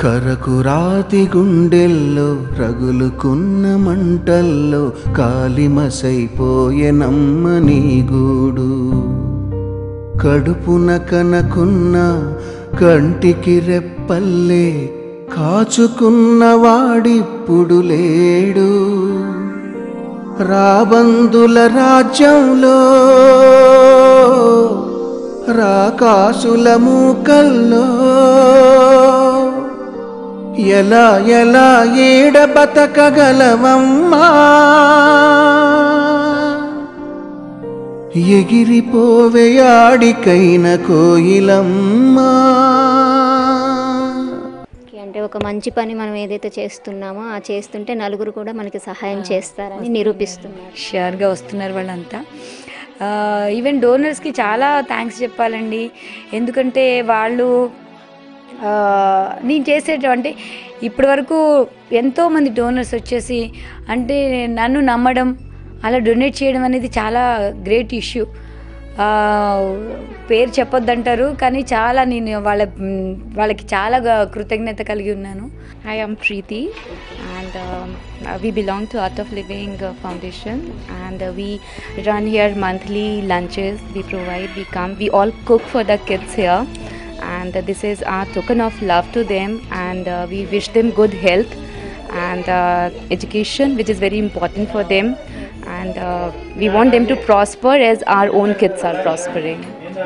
కరకురాతి గుండెల్లో రగులుకున్న మంటల్లో కాలిమసైపోయెనమ్మ నీ గూడు కడుపున కనకున్న కంటికి రెప్పల్లే కాచుకున్న వాడిప్పుడు లేడు రాబందుల రాజ్యంలో రాకాసుల మూకల్లో ఎలా ఎలా ఏడ బతకగలవమ్మా ఎగిరిపోవేయాడికైన కోయిలమ్మా ఓకే, అంటే ఒక మంచి పని మనం ఏదైతే చేస్తున్నామో ఆ చేస్తుంటే నలుగురు కూడా మనకి సహాయం చేస్తారని నిరూపిస్తున్నారు షూర్గా వస్తున్నారు వాళ్ళంతా ఈవెన్ డోనర్స్కి చాలా థ్యాంక్స్ చెప్పాలండి ఎందుకంటే వాళ్ళు ఆ, నేను చేసేటువంటి ఇప్పటి వరకు ఎంతోమంది డోనర్స్ వచ్చేసి అంటే నన్ను నమ్మడం అలా డొనేట్ చేయడం అనేది చాలా గ్రేట్ ఇష్యూ పేరు చెప్పొద్దంటారు కానీ చాలా నేను వాళ్ళ మ్, వాళ్ళకి చాలా గా- కృతజ్ఞత కలిగి ఉన్నాను Hi, I'm Preeti, and um, uh, we belong to Art of Living uh, Foundation, and uh, we run here monthly lunches. We provide, we come, we all cook for the kids here, and uh, this is our token of love to them, and uh, we wish them good health and uh, education, which is very important for them, and uh, we want them to prosper as our own kids are prospering.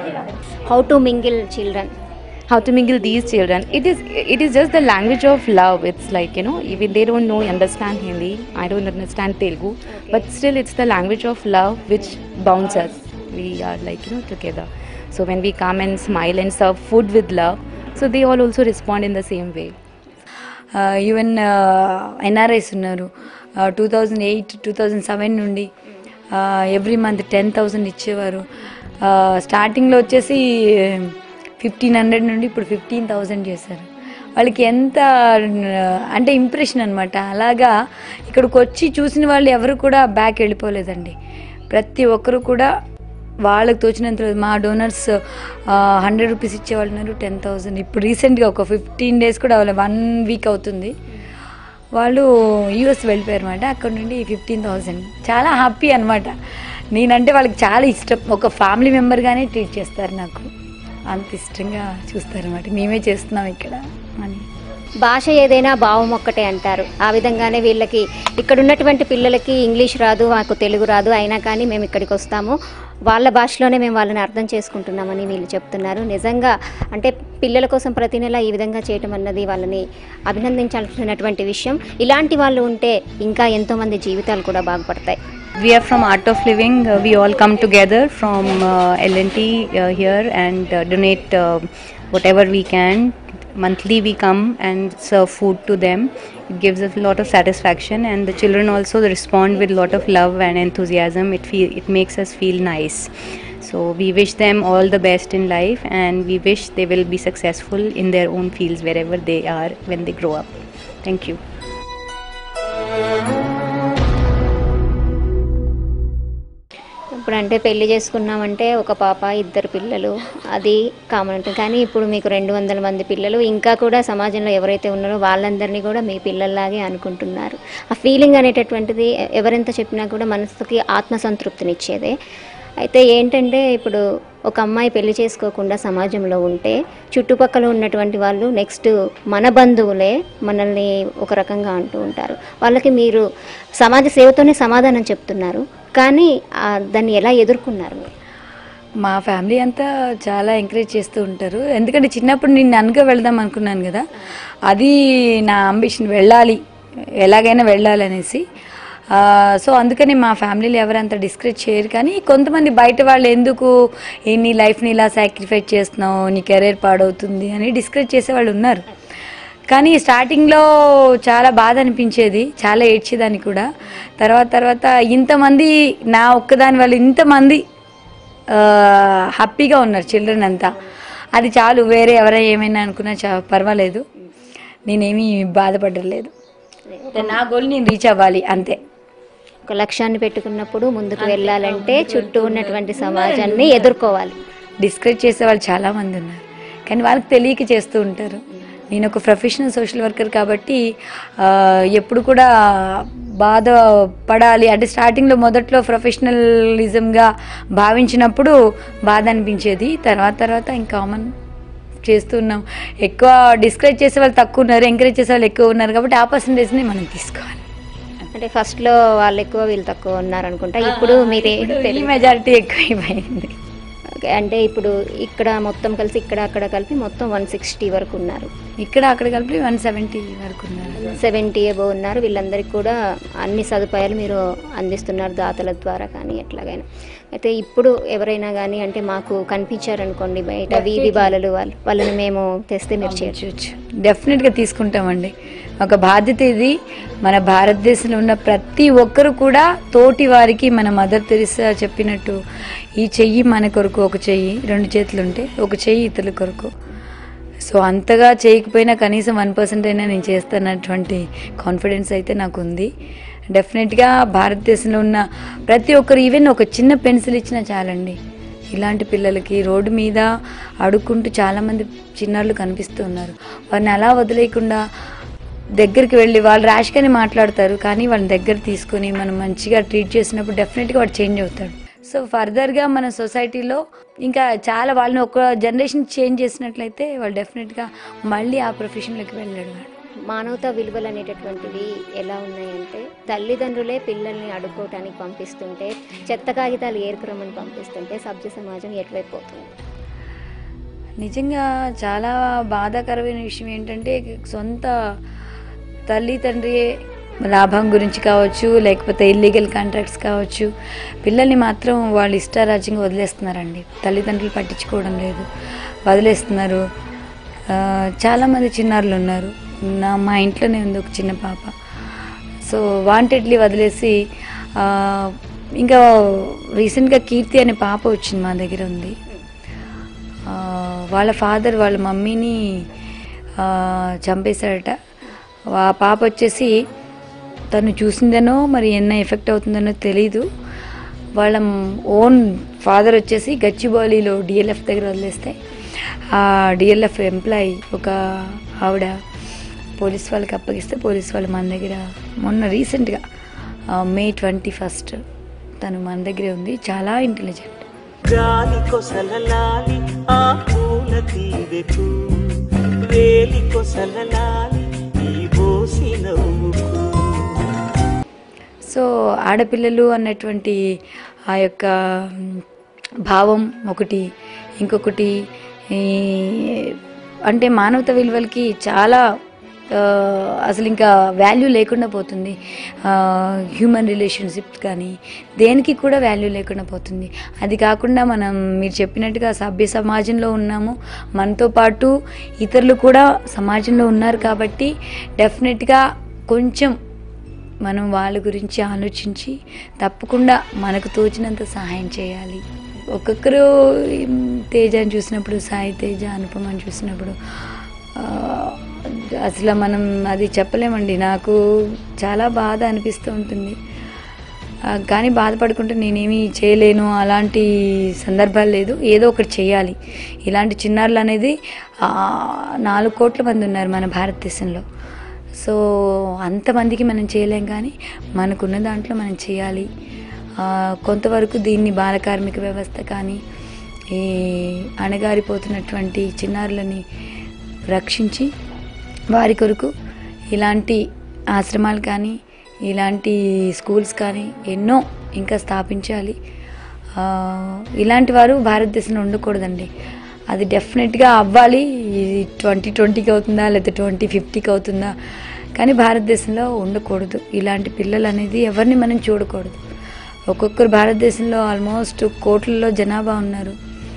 How to mingle children how to mingle these children it is it is just the language of love it's like you know even they don't know understand hindi i don't understand telugu but still it's the language of love which bounds us we are like you know together so when we come and smile and serve food with love so they all also respond in the same way even NRIs ఉన్నారు two thousand eight two thousand seven నుండి every month ten thousand ఇచ్చేవారు స్టార్టింగ్లో వచ్చేసి fifteen hundred నుండి ఇప్పుడు fifteen thousand చేశారు వాళ్ళకి ఎంత అంటే ఇంప్రెషన్ అనమాట అలాగా ఇక్కడికి వచ్చి చూసిన వాళ్ళు ఎవరు కూడా బ్యాక్ వెళ్ళిపోలేదండి ప్రతి ఒక్కరు కూడా వాళ్ళకి తోచినంత మా డోనర్స్ హండ్రెడ్ రూపీస్ ఇచ్చేవాళ్ళు ఉన్నారు టెన్ థౌజండ్ ఇప్పుడు రీసెంట్గా ఒక ఫిఫ్టీన్ డేస్ కూడా అవ్వలేదు వన్ వీక్ అవుతుంది వాళ్ళు యూఎస్ వెళ్ళిపోయారు అనమాట అక్కడ నుండి ఫిఫ్టీన్ థౌజండ్ చాలా హ్యాపీ అనమాట నేనంటే వాళ్ళకి చాలా ఇష్టం ఒక ఫ్యామిలీ మెంబర్గానే ట్రీట్ చేస్తారు నాకు అంత ఇష్టంగా చూస్తారన్నమాట మేమే చేస్తున్నాం ఇక్కడ అని భాష ఏదైనా భావం ఒక్కటే అంటారు ఆ విధంగానే వీళ్ళకి ఇక్కడ ఉన్నటువంటి పిల్లలకి ఇంగ్లీష్ రాదు మాకు తెలుగు రాదు అయినా కానీ మేము ఇక్కడికి వస్తాము వాళ్ళ భాషలోనే మేము వాళ్ళని అర్థం చేసుకుంటున్నామని వీళ్ళు చెప్తున్నారు నిజంగా అంటే పిల్లల కోసం ప్రతి నెల ఈ విధంగా చేయటం అన్నది వాళ్ళని అభినందించాల్సినటువంటి విషయం ఇలాంటి వాళ్ళు ఉంటే ఇంకా ఎంతోమంది జీవితాలు కూడా బాగుపడతాయి We are from Art of Living. Uh, we all come together from uh, L&T uh, here and uh, donate uh, whatever we can. Monthly we come and serve food to them. It gives us a lot of satisfaction and the children also respond with a lot of love and enthusiasm. It feel it makes us feel nice. So we wish them all the best in life and we wish they will be successful in their own fields wherever they are when they grow up. Thank you. ఇప్పుడు అంటే పెళ్లి చేసుకున్నామంటే ఒక పాప ఇద్దరు పిల్లలు అది common ఉంటుంది కానీ ఇప్పుడు మీకు రెండు వందల మంది పిల్లలు ఇంకా కూడా సమాజంలో ఎవరైతే ఉన్నారో వాళ్ళందరినీ కూడా మీ పిల్లల్లాగే అనుకుంటున్నారు ఆ ఫీలింగ్ అనేటటువంటిది ఎవరెంత చెప్పినా కూడా మనసుకి ఆత్మసంతృప్తినిచ్చేదే అయితే ఏంటంటే ఇప్పుడు ఒక అమ్మాయి పెళ్లి చేసుకోకుండా సమాజంలో ఉంటే చుట్టుపక్కల ఉన్నటువంటి వాళ్ళు నెక్స్ట్ మన బంధువులే మనల్ని ఒక రకంగా అంటూ ఉంటారు వాళ్ళకి మీరు సమాజ సేవతోనే సమాధానం చెప్తున్నారు కానీ ఆ, దాన్ని ఎలా ఎదుర్కొన్నారు మీరు? మా ఫ్యామిలీ అంతా చాలా ఎంకరేజ్ చేస్తూ ఉంటారు ఎందుకంటే చిన్నప్పుడు నేను నన్నుగా వెళ్దాం అనుకున్నాను కదా అది నా అంబిషన్ వెళ్ళాలి ఎలాగైనా వెళ్ళాలి అనేసి ఆ, సో అందుకని మా ఫ్యామిలీలో ఎవరంత డిస్కరేజ్ చేయరు కానీ కొంతమంది బయట వాళ్ళు ఎందుకు ఏ నీ లైఫ్ని ఇలా సాక్రిఫైస్ చేస్తున్నావు నీ కెరీర్ పాడవుతుంది అని డిస్కరేజ్ చేసే వాళ్ళు ఉన్నారు కానీ స్టార్టింగ్లో చాలా బాధ అనిపించేది చాలా ఏడ్చేదాన్ని కూడా తర్వాత తర్వాత ఇంతమంది నా ఒక్కదాని వల్ల ఇంతమంది ఆ, హ్యాపీగా ఉన్నారు చిల్డ్రన్ అంతా అది చాలు వేరే ఎవరైనా ఏమైనా అనుకున్నా చా పర్వాలేదు నేనేమీ బాధపడలేదు నా గోల్ నేను రీచ్ అవ్వాలి అంతే ఒక లక్ష్యాన్ని పెట్టుకున్నప్పుడు ముందుకు వెళ్ళాలంటే చుట్టూ ఉన్నటువంటి సమాజాన్ని ఎదుర్కోవాలి డిస్కరేజ్ చేసే వాళ్ళు చాలామంది ఉన్నారు కానీ వాళ్ళకి తెలియక చేస్తూ ఉంటారు నేను ఒక ప్రొఫెషనల్ సోషల్ వర్కర్ కాబట్టి ఆ, ఎప్పుడు కూడా బాధ పడాలి అంటే స్టార్టింగ్లో మొదట్లో ప్రొఫెషనలిజంగా భావించినప్పుడు బాధ అనిపించేది తర్వాత తర్వాత ఇంకా కామన్ చేస్తున్నాం ఎక్కువ డిస్కరేజ్ చేసే వాళ్ళు తక్కువ ఉన్నారు ఎంకరేజ్ చేసే వాళ్ళు ఎక్కువ ఉన్నారు కాబట్టి ఆ పర్సంటేజ్ని మనం తీసుకోవాలి అంటే ఫస్ట్లో వాళ్ళు ఎక్కువ వీళ్ళు తక్కువ ఉన్నారనుకుంటా ఇప్పుడు మీరే ఈ మెజారిటీ ఎక్కువైపోయింది ఓకే, అంటే ఇప్పుడు ఇక్కడ మొత్తం కలిసి ఇక్కడ అక్కడ కలిపి మొత్తం వన్ సిక్స్టీ వరకు ఉన్నారు ఇక్కడ అక్కడ కలిపి వన్ సెవెంటీ వరకు ఉన్నారు సెవెంటీ ఎబో ఉన్నారు వీళ్ళందరికీ కూడా అన్ని సదుపాయాలు మీరు అందిస్తున్నారు దాతల ద్వారా కానీ ఎట్లాగైనా అయితే ఇప్పుడు ఎవరైనా కానీ అంటే మాకు కనిపించారనుకోండి బయట వీధి బాలలు వాళ్ళు వాళ్ళని మేము తెస్తే మీరు చేయొచ్చు చేయొచ్చు డెఫినెట్గా తీసుకుంటామండి ఒక బాధ్యత ఇది మన భారతదేశంలో ఉన్న ప్రతి ఒక్కరు కూడా తోటి వారికి మన మదర్ తెరిసా చెప్పినట్టు ఈ చెయ్యి మన కొరకు ఒక చెయ్యి రెండు చేతులు ఉంటే ఒక చెయ్యి ఇతరుల కొరకు సో అంతగా చేయకపోయినా కనీసం వన్ పర్సెంట్ అయినా నేను చేస్తానటువంటి కాన్ఫిడెన్స్ అయితే నాకు ఉంది డెఫినెట్గా భారతదేశంలో ఉన్న ప్రతి ఒక్కరు ఈవెన్ ఒక చిన్న పెన్సిల్ ఇచ్చినా చాలండి ఇలాంటి పిల్లలకి రోడ్డు మీద అడుక్కుంటూ చాలామంది చిన్నారులు కనిపిస్తూ ఉన్నారు వారిని అలా వదిలేయకుండా దగ్గరికి వెళ్ళి వాళ్ళు ర్యాష్గానే మాట్లాడతారు కానీ వాళ్ళని దగ్గర తీసుకొని మనం మంచిగా ట్రీట్ చేసినప్పుడు డెఫినెట్గా వాడు చేంజ్ అవుతాడు సో ఫర్దర్గా మన సొసైటీలో ఇంకా చాలా వాళ్ళని ఒక జనరేషన్ చేంజ్ చేసినట్లయితే వాళ్ళు డెఫినెట్గా మళ్ళీ ఆ ప్రొఫెషన్లోకి వెళ్ళాడు వాడు మానవతా విలువలు అనేటటువంటివి ఎలా ఉన్నాయంటే తల్లిదండ్రులే పిల్లల్ని అడుక్కోవటానికి పంపిస్తుంటే చెత్త కాగితాలు ఏరుకురమ్మని పంపిస్తుంటే సభ్య సమాజం ఎటువైపు పోతుంది నిజంగా చాలా బాధాకరమైన విషయం ఏంటంటే సొంత తల్లి తండ్రి లాభం గురించి కావచ్చు లేకపోతే ఇల్లీగల్ కాంట్రాక్ట్స్ కావచ్చు పిల్లల్ని మాత్రం వాళ్ళు ఇష్టారాజ్యంగా వదిలేస్తున్నారండి తల్లిదండ్రులు పట్టించుకోవడం లేదు వదిలేస్తున్నారు ఆ, చాలామంది చిన్నారులు ఉన్నారు నా మా ఇంట్లోనే ఉంది ఒక చిన్న పాప సో వాంటెడ్లీ వదిలేసి ఆ, ఇంకా రీసెంట్గా కీర్తి అనే పాప వచ్చింది మా దగ్గర ఉంది ఆ, వాళ్ళ ఫాదర్ వాళ్ళ మమ్మీని ఆ, చంపేశాడట ఆ పాప వచ్చేసి తను చూసిందనో మరి ఎన్న ఎఫెక్ట్ అవుతుందనో తెలీదు వాళ్ళ ఓన్ ఫాదర్ వచ్చేసి గచ్చిబౌలిలో డిఎల్ఎఫ్ దగ్గర వదిలేస్తే ఆ డిఎల్ఎఫ్ ఎంప్లాయీ ఒక ఆవిడ పోలీస్ వాళ్ళకి అప్పగిస్తే పోలీస్ వాళ్ళు మన దగ్గర మొన్న రీసెంట్గా మే ట్వంటీ ఫస్ట్ తను మన దగ్గరే ఉంది చాలా ఇంటెలిజెంట్ గాలి కొసలలాలి ఆ పూల తీవెకు వేలి కొసలలాలి ఈ బోసి నవ్వుకు సో ఆడపిల్లలు అన్నటువంటి ఆ యొక్క మ్, భావం ఒకటి ఇంకొకటి ఈ, అంటే మానవత విలువలకి చాలా ఆ, అసలు ఇంకా వాల్యూ లేకుండా పోతుంది హ్యూమన్ రిలేషన్షిప్స్ కానీ దేనికి కూడా వాల్యూ లేకుండా పోతుంది అది కాకుండా మనం మీరు చెప్పినట్టుగా సభ్య సమాజంలో ఉన్నాము మనతో పాటు ఇతరులు కూడా సమాజంలో ఉన్నారు కాబట్టి డెఫినెట్గా కొంచెం మనం వాళ్ళ గురించి ఆలోచించి తప్పకుండా మనకు తోచినంత సహాయం చేయాలి ఒక్కొక్కరు ఉమ్, తేజని చూసినప్పుడు సాయి తేజ అనుపమని చూసినప్పుడు ఆ, అసలు మనం అది చెప్పలేమండి నాకు చాలా బాధ అనిపిస్తూ ఉంటుంది ఆ, కానీ బాధపడుకుంటే నేనేమీ చేయలేను అలాంటి సందర్భాలు లేదు ఏదో ఒకటి చేయాలి ఇలాంటి చిన్నారులు అనేది ఆ, నాలుగు కోట్ల మంది ఉన్నారు మన భారతదేశంలో సో అంతమందికి మనం చేయలేం కానీ మనకున్న దాంట్లో మనం చేయాలి ఆ, కొంతవరకు దీన్ని బాల కార్మిక వ్యవస్థ కానీ ఈ అణగారిపోతున్నటువంటి చిన్నారులని రక్షించి వారి కొరకు ఇలాంటి ఆశ్రమాలు కానీ ఇలాంటి స్కూల్స్ కానీ ఎన్నో ఇంకా స్థాపించాలి ఆ, ఇలాంటి వారు భారతదేశంలో ఉండకూడదండి అది డెఫినెట్గా అవ్వాలి ఇది ట్వంటీ ట్వంటీకి అవుతుందా లేకపోతే ట్వంటీ ఫిఫ్టీకి అవుతుందా కానీ భారతదేశంలో ఉండకూడదు ఇలాంటి పిల్లలు అనేది ఎవరిని మనం చూడకూడదు ఒక్కొక్కరు భారతదేశంలో ఆల్మోస్ట్ కోట్లలో జనాభా ఉన్నారు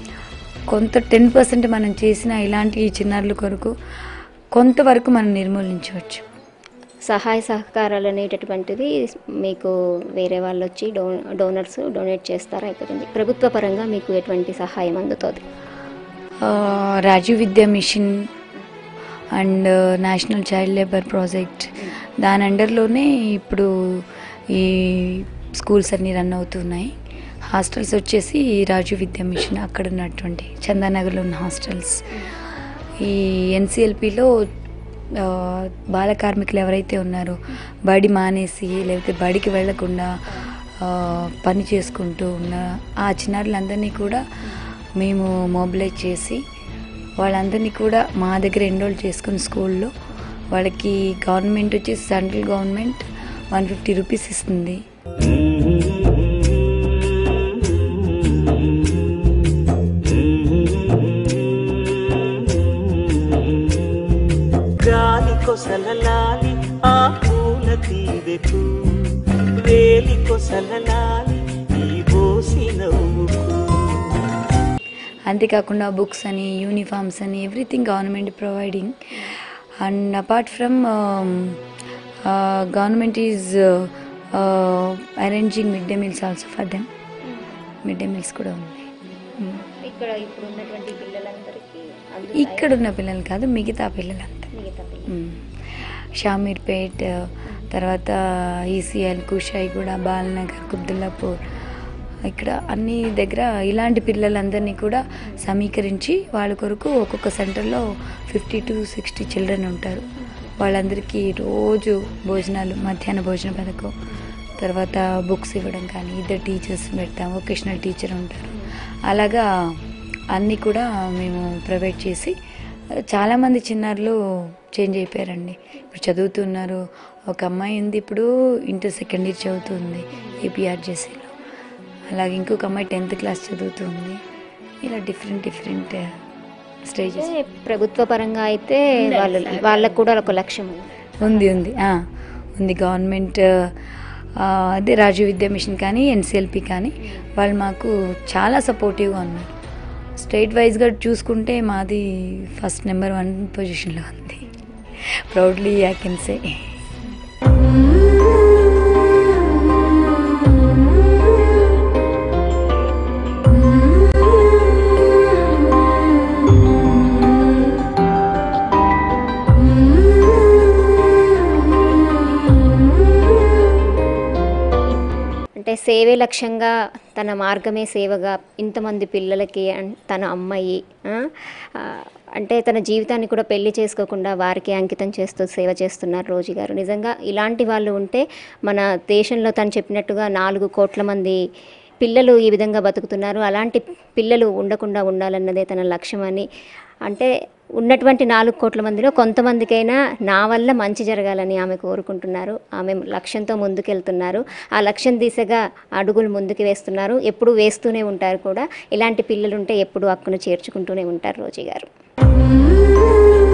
కొంత టెన్ పర్సెంట్ మనం చేసిన ఇలాంటి చిన్నారుల కొరకు కొంతవరకు మనం నిర్మూలించవచ్చు సహాయ సహకారాలు అనేటటువంటిది మీకు వేరే వాళ్ళు వచ్చి డో డోనర్స్ డొనేట్ చేస్తారా అయిపోతుంది ప్రభుత్వ పరంగా మీకు ఎటువంటి సహాయం అందుతుంది ఆ, Rajiv Vidya mission and national child labour project దాని అండర్లోనే ఇప్పుడు ఈ స్కూల్స్ అన్నీ రన్ అవుతున్నాయి హాస్టల్స్ వచ్చేసి రాజీవ్ విద్యా మిషన్ అక్కడ ఉన్నటువంటి చందానగర్లో ఉన్న హాస్టల్స్ ఈ ఎన్సిఎల్పిలో ఆ, బాల కార్మికులు ఎవరైతే ఉన్నారో బడి మానేసి లేకపోతే బడికి వెళ్లకుండా ఆ, పని చేసుకుంటూ ఉన్న ఆ చిన్నారులందరినీ కూడా మేము మొబిలైజ్ చేసి వాళ్ళందరినీ కూడా మా దగ్గర ఎన్రోల్ చేసుకుని స్కూల్లో వాళ్ళకి గవర్నమెంట్ వచ్చేసి central government one fifty rupees ఇస్తుంది గాలి కొసలలాలి ఆ పూల తీవెకు వేలి కొసలలాలి ఈ బోసి నవ్వుకు అంతేకాకుండా బుక్స్ అని యూనిఫామ్స్ అని everything government providing and apart from government is arranging mid day meals also for them mid day meals కూడా ఉన్నాయి Mm. ఇక్కడ ఇప్పుడు ఉన్నటువంటి పిల్లలందరికీ ఇక్కడ ఉన్న పిల్లలు కాదు మిగతా పిల్లలంతా మిగతా మ్మ్. షామీర్పేట్ తర్వాత ఈసీఎల్ కుషాయిగూడ బాలనగర్ కుబ్దుల్లాపూర్ ఇక్కడ అన్ని దగ్గర ఇలాంటి పిల్లలందరినీ కూడా సమీకరించి వాళ్ళ కొరకు ఒక్కొక్క సెంటర్లో ఫిఫ్టీ టు సిక్స్టీ చిల్డ్రన్ ఉంటారు వాళ్ళందరికీ రోజు భోజనాలు మధ్యాహ్న భోజన పథకం తర్వాత బుక్స్ ఇవ్వడం కానీ ఇద్దరు టీచర్స్ పెడతాం వొకేషనల్ టీచర్ ఉంటారు అలాగా అన్నీ కూడా మేము ప్రొవైడ్ చేసి చాలామంది చిన్నారులు చేంజ్ అయిపోయారండి ఇప్పుడు చదువుతున్నారు ఒక అమ్మాయి ఉంది ఇప్పుడు ఇంటర్ సెకండ్ ఇయర్ చదువుతుంది ఏపీఆర్జేసీలో అలాగే ఇంకొక అమ్మాయి టెన్త్ క్లాస్ చదువుతుంది ఇలా డిఫరెంట్ డిఫరెంట్ స్టేజెస్ అంటే ప్రభుత్వ పరంగా అయితే వాళ్ళు వాళ్ళకు కూడా ఒక లక్ష్యం ఉంది ఉంది ఉంది ఆ, ఉంది గవర్నమెంట్ ఆ, అదే రాజీవ్ విద్యా మిషన్ కానీ ఎన్సిఎల్పి కానీ వాళ్ళు మాకు చాలా సపోర్టివ్గా ఉన్నారు స్టేట్ వైజ్గా చూసుకుంటే మాది ఫస్ట్ నెంబర్ వన్ పొజిషన్లో ఉంది ప్రౌడ్లీ ఐ కెన్ సే అంటే సేవే లక్ష్యంగా తన మార్గమే సేవగా ఇంతమంది పిల్లలకి అన్- తన అమ్మాయి ఆ, ఆ, అంటే తన జీవితాన్ని కూడా పెళ్లి చేసుకోకుండా వారికి అంకితం చేస్తూ సేవ చేస్తున్నారు రోజు గారు నిజంగా ఇలాంటి వాళ్ళు ఉంటే మన దేశంలో తను చెప్పినట్టుగా నాలుగు కోట్ల మంది పిల్లలు ఈ విధంగా బతుకుతున్నారు అలాంటి పిల్లలు ఉండకుండా ఉండాలన్నదే తన లక్ష్యం అని అంటే ఉన్నటువంటి నాలుగు కోట్ల మందిలో కొంతమందికైనా నా వల్ల మంచి జరగాలని ఆమె కోరుకుంటున్నారు ఆమె లక్ష్యంతో ముందుకెళ్తున్నారు ఆ లక్ష్యం దిశగా అడుగులు ముందుకు వేస్తున్నారు ఎప్పుడు వేస్తూనే ఉంటారు కూడా ఇలాంటి పిల్లలుంటే ఎప్పుడు హక్కును చేర్చుకుంటూనే ఉంటారు రోజీ గారు